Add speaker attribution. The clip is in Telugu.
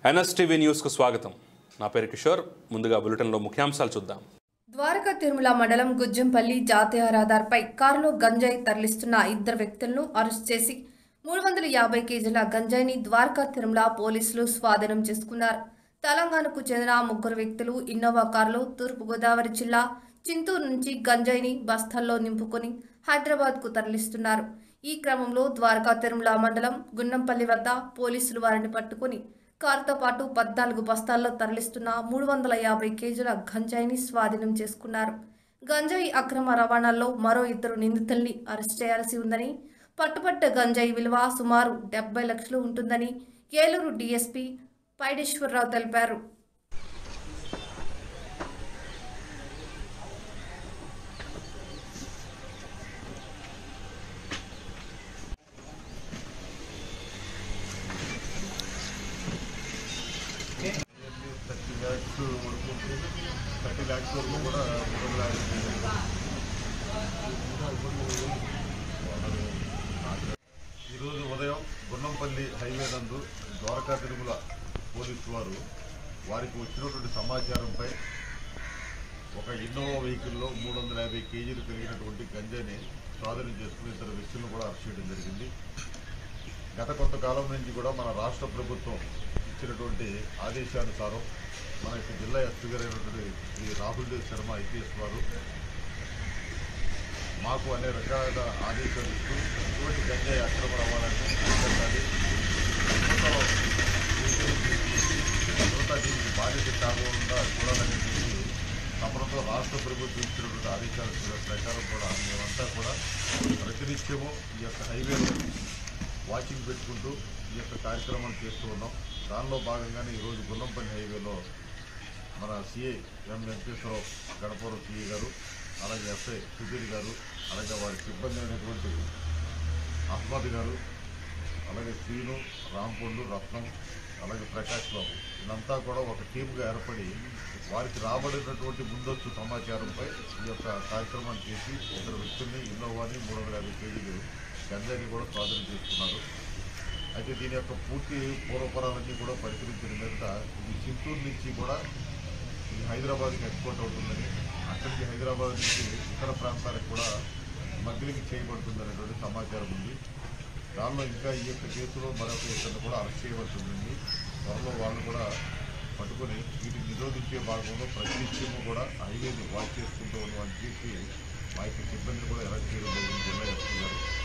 Speaker 1: ఎన్ఎస్టీవీ న్యూస్కు స్వాగతం నా పేరు కిషోర్ ముందుగా బులెటిన్లో ముఖ్యాంశాలు చూద్దాం
Speaker 2: ద్వారకా తిరుమల మండలం గుజ్జంపల్లి జాతీయ రహదారిపై కారులో గంజాయి తరలిస్తున్న ఇద్దరు వ్యక్తులను అరెస్ట్ చేసి మూడు వందల యాభై కేజీల గంజాయిని ద్వారకా తిరుమల పోలీసులు స్వాధీనం చేసుకున్నారు తెలంగాణకు చెందిన ముగ్గురు వ్యక్తులు ఇన్నోవా కారులో తూర్పుగోదావరి జిల్లా చింతూరు నుంచి గంజాయిని బస్తాల్లో నింపుకొని హైదరాబాద్కు తరలిస్తున్నారు ఈ క్రమంలో ద్వారకా తిరుమల మండలం గున్నంపల్లి వద్ద పోలీసులు వారిని పట్టుకుని కారుతో పాటు పద్నాలుగు బస్తాల్లో తరలిస్తున్న మూడు వందల యాభై కేజీల గంజాయిని స్వాధీనం చేసుకున్నారు గంజాయి అక్రమ రవాణాలో మరో ఇద్దరు నిందితుల్ని అరెస్ట్ చేయాల్సి ఉందని పట్టుపట్ట గంజాయి విలువ సుమారు డెబ్బై లక్షలు ఉంటుందని ఏలూరు డీఎస్పీ పైడేశ్వరరావు తెలిపారు
Speaker 3: థర్టీ ల్యాక్స్ వరకు థర్టీ ల్యాక్స్ వరకు కూడా మూడు ల్యాక్స్ ఈరోజు ఉదయం గున్నంపల్లి హైవే నందు ద్వారకా తిరుమల పోలీసు వారు వారికి వచ్చినటువంటి సమాచారంపై ఒక ఇన్నోవా వెహికల్లో మూడు వందల యాభై కేజీలు కలిగినటువంటి గంజాని స్వాధీనం చేసుకుని ఇద్దరు వ్యక్తులను కూడా అరెస్ట్ చేయడం జరిగింది గత కొంతకాలం నుంచి కూడా మన రాష్ట్ర ప్రభుత్వం ఇచ్చినటువంటి ఆదేశానుసారం మన యొక్క జిల్లా ఎస్పీ గారు అయినటువంటి శ్రీ రాహుల్ దేవ్ శర్మ ఐపీఎస్ వారు మాకు అనేక రకాల ఆదేశాలు ఇస్తూ ఇటువంటి గంజాయి అక్రమ రవాణాన్ని అరికట్టాలి ప్రభుత్వం తర్వాత దీనికి బాధ్యత కాకుండా చూడాలని చెప్పి తమతో రాష్ట్ర ప్రభుత్వం ఇచ్చినటువంటి ఆదేశాల ప్రకారం కూడా మేమంతా కూడా ప్రతినిత్యము ఈ యొక్క హైవేలో వాచింగ్ పెట్టుకుంటూ ఈ యొక్క కార్యక్రమాన్ని చేస్తూ ఉన్నాం దానిలో భాగంగానే ఈరోజు గున్నంపల్లి హైవేలో మన CI M Venkateswararao Ganapuram CI గారు అలాగే ఎస్ఐ సుధీర్ గారు అలాగే వారి సిబ్బంది అయినటువంటి అహ్మద్ గారు అలాగే శ్రీను రాంపొండు రత్నం అలాగే ప్రకాష్ బాబు వీళ్ళంతా కూడా ఒక టీమ్గా ఏర్పడి వారికి రాబడినటువంటి ముందస్తు సమాచారంపై ఈ యొక్క కార్యక్రమాన్ని చేసి ఇద్దరు వ్యక్తుల్ని ఇన్నోవాని మూడు వందల యాభై కేజీలు గంజాని కూడా స్వాధీనం చేసుకున్నారు అయితే దీని యొక్క పూర్తి పూర్వపరాలన్నీ కూడా పరిశీలించిన మీదట ఇది చిత్తూరు నుంచి కూడా ఇది హైదరాబాద్కి ఎక్స్పోర్ట్ అవుతుందని అక్కడికి హైదరాబాద్ నుంచి ఇతర ప్రాంతాలకు కూడా మగ్లింగ్ చేయబడుతుందనేటువంటి సమాచారం ఉంది దానిలో ఇంకా ఈ యొక్క కేసులో మరొక ఇద్దరిని కూడా అరెస్ట్ చేయవలసి ఉంది త్వరలో వాళ్ళు కూడా పట్టుకొని వీటిని నిరోధించే భాగంలో ప్రతినిత్యము కూడా హైవేని వాచ్ చేసుకుంటూ ఉన్న వాళ్ళని చెప్పి మా యొక్క సిబ్బందిని కూడా అరెస్ట్ చేయడం జరిగింది జిల్లా ఎస్పీ గారు